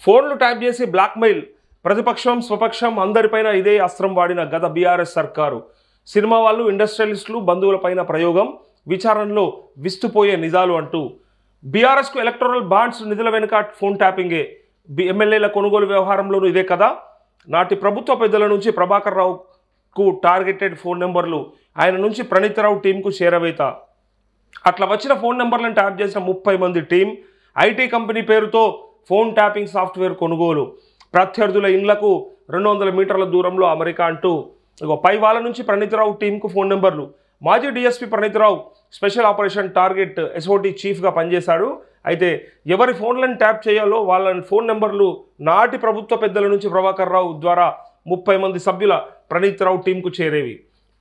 ఫోన్లు ట్యాప్ చేసి బ్లాక్మెయిల్ ప్రతిపక్షం స్వపక్షం అందరిపైన ఇదే అస్త్రం వాడిన గత బీఆర్ఎస్ సర్కారు సినిమా వాళ్ళు ఇండస్ట్రియలిస్టులు బంధువులపైన ప్రయోగం విచారణలో విస్తుపోయే నిజాలు అంటూ బీఆర్ఎస్కు ఎలక్టోరల్ బాండ్స్ నిధుల వెనుక ఫోన్ ట్యాపింగే బి- ఎమ్మెల్యేల కొనుగోలు వ్యవహారంలోనూ ఇదే కదా నాటి ప్రభుత్వ పెద్దల నుంచి ప్రభాకర్ రావుకు టార్గెటెడ్ ఫోన్ నెంబర్లు ఆయన నుంచి ప్రణీతరావు టీంకు చేరవేత అట్లా వచ్చిన ఫోన్ నెంబర్లను ట్యాప్ చేసిన ముప్పై మంది టీం ఐటీ కంపెనీ పేరుతో ఫోన్ ట్యాపింగ్ సాఫ్ట్వేర్ కొనుగోలు ప్రత్యర్థుల ఇండ్లకు రెండు వందల మీటర్ల దూరంలో అమెరికా అంటూ ఇగో పై వాళ్ళ నుంచి ప్రణీతరావు టీంకు ఫోన్ నెంబర్లు మాజీ DSP Praneeth Rao special operation target SOT చీఫ్గా పనిచేశాడు అయితే ఎవరి ఫోన్లను ట్యాప్ చేయాలో వాళ్ళ ఫోన్ నెంబర్లు నాటి ప్రభుత్వ పెద్దల నుంచి ప్రభాకర్ రావు ద్వారా ముప్పై మంది సభ్యుల ప్రణీతరావు టీంకు చేరేవి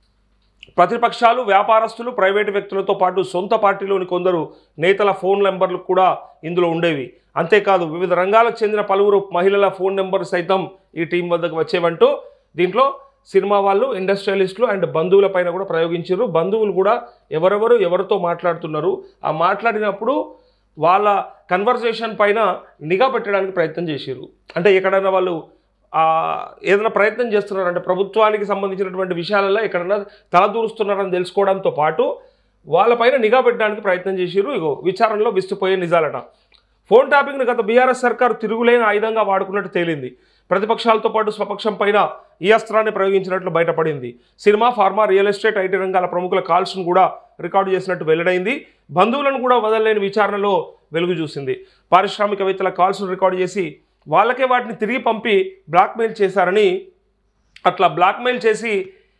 ప్రతిపక్షాలు వ్యాపారస్తులు ప్రైవేటు వ్యక్తులతో పాటు సొంత పార్టీలోని కొందరు నేతల ఫోన్ నెంబర్లు కూడా ఇందులో ఉండేవి అంతేకాదు వివిధ రంగాలకు చెందిన పలువురు మహిళల ఫోన్ నెంబర్ సైతం ఈ టీం వద్దకు వచ్చేవంటూ దీంట్లో సినిమా వాళ్ళు ఇండస్ట్రియలిస్టులు అండ్ బంధువుల పైన కూడా ప్రయోగించారు బంధువులు కూడా ఎవరెవరు ఎవరితో మాట్లాడుతున్నారు ఆ మాట్లాడినప్పుడు వాళ్ళ కన్వర్జేషన్ పైన నిఘా పెట్టడానికి ప్రయత్నం చేశారు అంటే ఎక్కడైనా వాళ్ళు ఆ, ఏదైనా ప్రయత్నం చేస్తున్నారంటే ప్రభుత్వానికి సంబంధించినటువంటి విషయాలలో ఎక్కడైనా తలదూరుస్తున్నారని తెలుసుకోవడంతో పాటు వాళ్ళపైన నిఘా పెట్టడానికి ప్రయత్నం చేసిరు ఇగో విచారణలో విస్తుపోయే నిజాలట ఫోన్ ట్యాపింగ్ను గత బీఆర్ఎస్ సర్కారు తిరుగులేని ఆయుధంగా వాడుకున్నట్టు తేలింది ప్రతిపక్షాలతో పాటు స్వపక్షం పైన ఈ అస్త్రాన్ని ప్రయోగించినట్లు బయటపడింది cinema pharma real estate IT రంగాల ప్రముఖుల కాల్స్ను కూడా రికార్డు చేసినట్టు వెల్లడైంది బంధువులను కూడా వదలలేని విచారణలో వెలుగు చూసింది పారిశ్రామికవేత్తల కాల్స్ను రికార్డు చేసి వాళ్ళకే వాటిని తిరిగి పంపి బ్లాక్మెయిల్ చేశారని అట్లా బ్లాక్మెయిల్ చేసి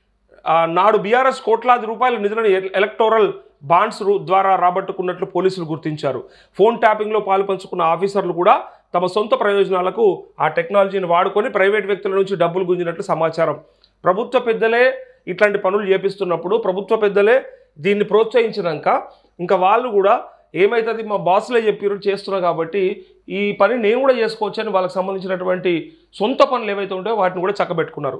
ఆ, నాడు బీఆర్ఎస్ కోట్లాది రూపాయల నిధులను ఎల- ఎలక్టోరల్ బాండ్స్ రు- ద్వారా రాబట్టుకున్నట్లు పోలీసులు గుర్తించారు ఫోన్ ట్యాపింగ్లో పాలు పంచుకున్న ఆఫీసర్లు కూడా తమ సొంత ప్రయోజనాలకు ఆ టెక్నాలజీని వాడుకొని ప్రైవేట్ వ్యక్తుల నుంచి డబ్బులు గుంజినట్లు సమాచారం ప్రభుత్వ పెద్దలే ఇట్లాంటి పనులు చేపిస్తున్నప్పుడు ప్రభుత్వ పెద్దలే దీన్ని ప్రోత్సహించినాక ఇంకా వాళ్ళు కూడా ఏమవుతుంది మా బాసులే చెప్పారు చేస్తున్నా కాబట్టి ఈ పని నేను కూడా చేసుకోవచ్చు అని వాళ్ళకి సంబంధించినటువంటి సొంత పనులు ఏవైతే ఉంటాయో వాటిని కూడా చక్కబెట్టుకున్నారు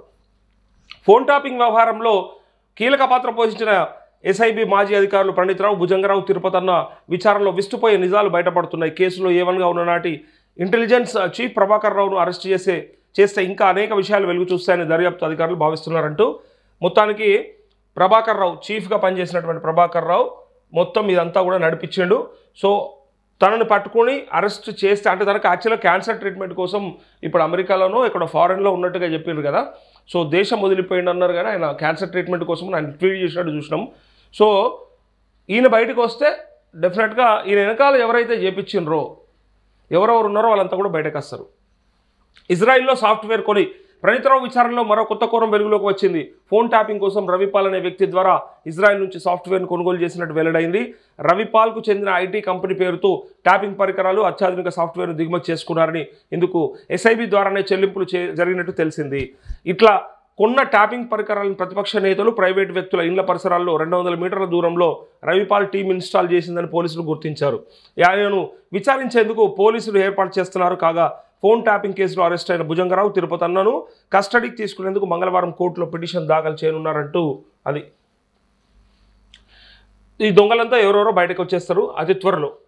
ఫోన్ టాపింగ్ వ్యవహారంలో కీలక పాత్ర పోషించిన ఎస్ఐబి మాజీ అధికారులు పండితరావు భుజంగరావు తిరుపతి అన్న విచారణలో విస్తుపోయే నిజాలు బయటపడుతున్నాయి కేసులో ఏవన్గా ఉన్న నాటి ఇంటెలిజెన్స్ చీఫ్ ప్రభాకర్ రావును అరెస్ట్ చేసే చేస్తే ఇంకా అనేక విషయాలు వెలుగు చూస్తాయని దర్యాప్తు అధికారులు భావిస్తున్నారంటూ మొత్తానికి ప్రభాకర్ రావు చీఫ్గా పనిచేసినటువంటి ప్రభాకర్ రావు మొత్తం ఇదంతా కూడా నడిపించిండు సో తనని పట్టుకొని అరెస్ట్ చేస్తే అంటే తనకు యాక్చువల్గా క్యాన్సర్ ట్రీట్మెంట్ కోసం ఇప్పుడు అమెరికాలోనో ఇక్కడ ఫారెన్లో ఉన్నట్టుగా చెప్పిండ్రు కదా సో దేశం వదిలిపోయిండు అన్నారు కానీ ఆయన క్యాన్సర్ ట్రీట్మెంట్ కోసం ఆయన ట్వీట్ చేసినట్టు చూసినాం సో ఈయన బయటకు వస్తే డెఫినెట్గా ఈయన వెనకాల ఎవరైతే చేపించిండ్రో ఎవరెవరు ఉన్నారో వాళ్ళంతా కూడా బయటకు వస్తారు ఇజ్రాయిల్లో సాఫ్ట్వేర్ కొని ప్రణీతరావు విచారణలో మరో కొత్త కోణం వెలుగులోకి వచ్చింది ఫోన్ ట్యాపింగ్ కోసం రవిపాల్ అనే వ్యక్తి ద్వారా ఇజ్రాయెల్ నుంచి సాఫ్ట్వేర్ను కొనుగోలు చేసినట్టు వెల్లడైంది రవిపాల్కు చెందిన ఐటీ కంపెనీ పేరుతో ట్యాపింగ్ పరికరాలు అత్యాధునిక సాఫ్ట్వేర్ను దిగుమతి చేసుకున్నారని ఇందుకు ఎస్ఐబి ద్వారానే చెల్లింపులు చే జరిగినట్టు తెలిసింది ఇట్లా కొన్న ట్యాపింగ్ పరికరాలను ప్రతిపక్ష నేతలు ప్రైవేట్ వ్యక్తుల ఇండ్ల పరిసరాల్లో రెండు వందల మీటర్ల దూరంలో రవిపాల్ టీం ఇన్స్టాల్ చేసిందని పోలీసులు గుర్తించారు ఆయనను విచారించేందుకు పోలీసులు ఏర్పాటు చేస్తున్నారు కాగా ఫోన్ ట్యాపింగ్ కేసులో అరెస్ట్ అయిన భుజంగరావు తిరుపతి అన్నను కస్టడీకి తీసుకునేందుకు మంగళవారం కోర్టులో పిటిషన్ దాఖలు చేయనున్నారంటూ అది ఈ దొంగలంతా ఎవరెవరో బయటకు వచ్చేస్తారు అతి త్వరలో